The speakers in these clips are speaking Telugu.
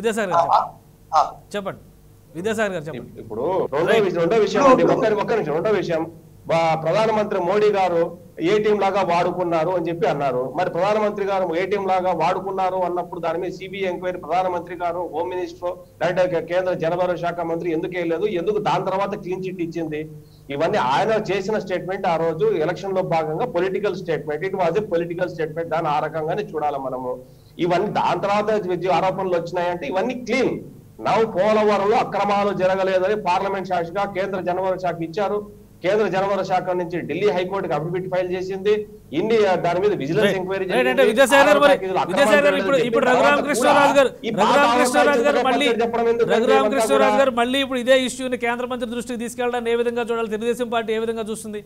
విద్యాసాగర్ గారు ఆ, చెప్పండి. ఆ, చెప్పండి విద్యాసాగర్ గారు చెప్పండి ఇప్పుడు రెండో విషయం రెండో విషయం అండి ఒక్క ఒక్క నిమిషం రెండో విషయం వా- ప్రధానమంత్రి మోడీ గారు ఏటీఎం లాగా వాడుకున్నారు అని చెప్పి అన్నారు మరి ప్రధానమంత్రి గారు ఏటీఎం లాగా వాడుకున్నారు అన్నప్పుడు దాని మీద సిబిఐ ఎంక్వైరీ ప్రధానమంత్రి గారు హోమ్ మినిస్టర్ లేదంటే కేంద్ర జలవనరుల శాఖ మంత్రి ఎందుకు వేయలేదు ఎందుకు దాని తర్వాత క్లీన్ చిట్ ఇచ్చింది ఇవన్నీ ఆయన చేసిన స్టేట్మెంట్ ఆ రోజు ఎలక్షన్ లో భాగంగా political statement it was a political statement దాన్ని ఆ రకంగానే చూడాలి మనము ఇవన్నీ దాని తర్వాత విద్య ఆరోపణలు వచ్చినాయంటే ఇవన్నీ క్లీన్ నవ్ పోలవరంలో అక్రమాలు జరగలేదని పార్లమెంట్ సాక్షిగా కేంద్ర జనవరి శాఖ ఇచ్చారు కేంద్ర జనవరి శాఖ నుంచి ఢిల్లీ హైకోర్టుకి అఫిడవిట్ ఫైల్ చేసింది ఇన్ని దాని మీద విజిలెన్స్ ఎంక్వైరీ రైట్ అంటే విద్యాసాగర్ గారు మరి విద్యాసాగర్ గారు ఇప్పుడు ఇప్పుడు రఘురామకృష్ణరాజు గారు రఘురామకృష్ణరాజు గారు మళ్ళీ రఘురామకృష్ణరాజు గారు మళ్ళీ ఇప్పుడు ఇదే ఇష్యూని కేంద్ర మంత్రి దృష్టికి తీసుకెళ్ళడానికి ఏ విధంగా చూడాలి తెలుగుదేశం పార్టీ ఏ విధంగా చూస్తుంది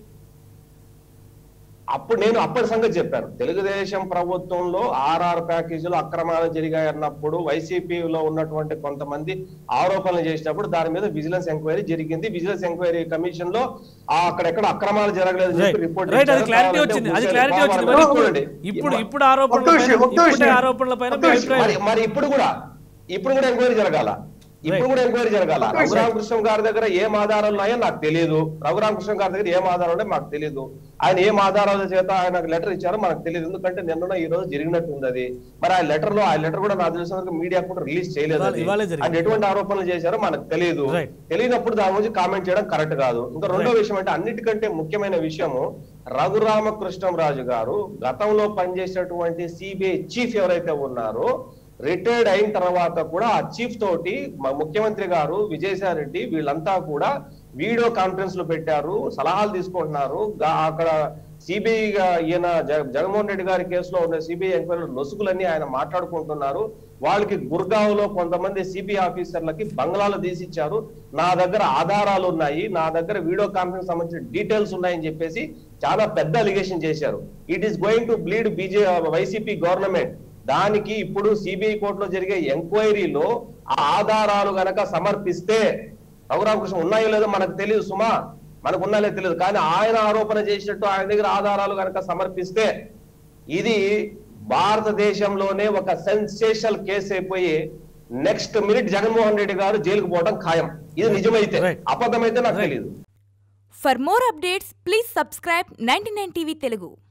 అప్పుడు నేను అప్పటి సంగతి చెప్పాను తెలుగుదేశం ప్రభుత్వంలో ఆర్ఆర్ ప్యాకేజీలో అక్రమాలు జరిగాయి అన్నప్పుడు వైసీపీలో ఉన్నటువంటి కొంతమంది ఆరోపణలు చేసినప్పుడు దాని మీద విజిలెన్స్ ఎంక్వైరీ జరిగింది విజిలెన్స్ ఎంక్వైరీ కమిషన్ లో ఆ అక్కడెక్కడ అక్రమాలు జరగలేదు రైట్ రిపోర్ట్ రైట్ అది క్లారిటీ వచ్చింది అది క్లారిటీ వచ్చింది మరి ఇప్పుడు ఇప్పుడు ఇప్పుడు ఆరోపణల ఒక్క విషయం, ఒక్క ఇప్పుడే విషయం. ఆరోపణల పైన ఒక్క విషయం. మరి మరి ఇప్పుడు కూడా ఇప్పుడు కూడా ఎంక్వైరీ జరగాల ఇప్పుడు కూడా ఎంక్వైరీ జరగాల ఒక్క విషయం. రఘురామకృష్ణ గారి దగ్గర ఏం ఆధారాలు ఉన్నాయో నాకు తెలియదు రఘురామకృష్ణ గారి దగ్గర ఏం ఆధారాలు ఉన్నాయో మాకు తెలియదు ఆయన ఏం ఆధారాల చేత ఆయన లెటర్ ఇచ్చారో మనకు తెలియదు ఎందుకంటే నిన్న ఈ రోజు జరిగినట్టు ఉంది అది మరి ఆ లెటర్ లో ఆ లెటర్ కూడా నాకు తెలిసిన వరకు మీడియా కూడా రిలీజ్ చేయలేదు ఇవాళ- అది. ఇవాళే జరిగింది. ఆయన ఎటువంటి ఆరోపణలు చేశారో మనకు తెలియదు Right. తెలియనప్పుడు దాని గురించి కామెంట్ చేయడం కరెక్ట్ కాదు ఇంకా రెండో విషయం అంటే అన్నిటికంటే ముఖ్యమైన విషయము రఘురామకృష్ణంరాజు గారు గతంలో పనిచేసినటువంటి సిబిఐ చీఫ్ ఎవరైతే ఉన్నారో రిటైర్డ్ అయిన తర్వాత కూడా ఆ చీఫ్ తోటి మ- ముఖ్యమంత్రి గారు విజయసాయి రెడ్డి వీళ్ళంతా కూడా వీడియో కాన్ఫరెన్స్ లో పెట్టారు సలహాలు తీసుకుంటున్నారు గా- అక్కడ సిబిఐ ఈయన జగ- జగన్మోహన్ రెడ్డి గారి కేసులో ఉన్న సిబిఐ ఎంక్వైరీ లొసుగులన్నీ ఆయన మాట్లాడుకుంటున్నారు వాళ్ళకి గుర్గావ్ లో కొంతమంది సిబిఐ ఆఫీసర్లకి బంగ్లాలు తీసిచ్చారు నా దగ్గర ఆధారాలు ఉన్నాయి నా దగ్గర వీడియో కాన్ఫరెన్స్ సంబంధించిన డీటెయిల్స్ ఉన్నాయని చెప్పేసి చాలా పెద్ద అలిగేషన్ చేశారు it is going to bleed బీజే వైసీపీ గవర్నమెంట్ దానికి ఇప్పుడు సిబిఐ కోర్టులో జరిగే ఎంక్వైరీలో ఆ ఆధారాలు గనక సమర్పిస్తే రఘురామకృష్ణ ఉన్నాయో లేదో మనకు తెలియదు సుమా మనకు ఉన్నాయో తెలియదు కానీ ఆయన ఆరోపణ చేసినట్టు ఆయన దగ్గర ఆధారాలు గనక సమర్పిస్తే ఇది భారతదేశంలోనే ఒక సెన్సేషనల్ కేసు అయిపోయి నెక్స్ట్ మినిట్ జగన్మోహన్ రెడ్డి గారు జైలుకు పోవడం ఖాయం ఇది నిజమైతే Right. అబద్ధమైతే నాకు Right. తెలియదు For more updates, please subscribe 99 TV Telugu.